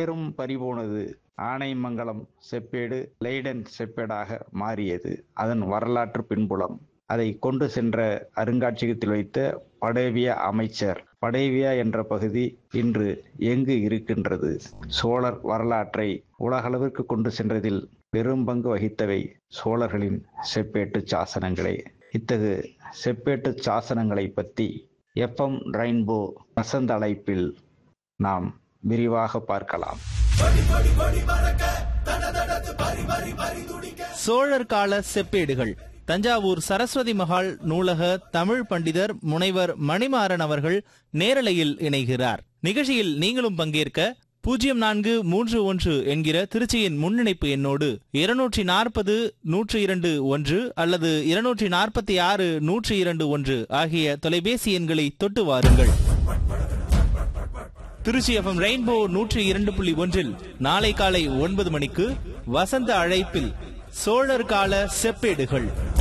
பெயரும் பறிபோனது ஆனைமங்கலம் செப்பேடு லைடன் செப்பேடாக மாறியது அதன் வரலாற்று பின்புலம் அதை கொண்டு சென்ற அருங்காட்சியகத்தில் வைத்த படேவிய அமைச்சர் படேவியா என்ற பகுதி இன்று எங்கு இருக்கின்றது சோழர் வரலாற்றை உலகளவிற்கு கொண்டு சென்றதில் பெரும் பங்கு வகித்தவை சோழர்களின் செப்பேட்டு சாசனங்களே இத்தகு செப்பேட்டு சாசனங்களை பற்றி எஃப்எம் ரெயின்போ வசந்த அழைப்பில் நாம் விரிவாக பார்க்கலாம் சோழர் கால செப்பேடுகள் தஞ்சாவூர் சரஸ்வதி மகால் நூலக தமிழ் பண்டிதர் முனைவர் மணிமாறன் அவர்கள் நேரலையில் இணைகிறார் நிகழ்ச்சியில் நீங்களும் பங்கேற்க பூஜ்ஜியம் நான்கு மூன்று ஒன்று என்கிற திருச்சியின் முன்னிணைப்பு எண்ணோடு இருநூற்றி நாற்பது நூற்றி இரண்டு ஒன்று அல்லது இருநூற்றி நாற்பத்தி ஆறு நூற்றி இரண்டு ஒன்று ஆகிய தொலைபேசி எண்களை தொட்டு வாருங்கள் திருச்சி எஃப்எம் ரெயின்போ நூற்றி இரண்டு புள்ளி ஒன்றில் நாளை காலை ஒன்பது மணிக்கு வசந்த அழைப்பில் சோழர் கால செப்பேடுகள்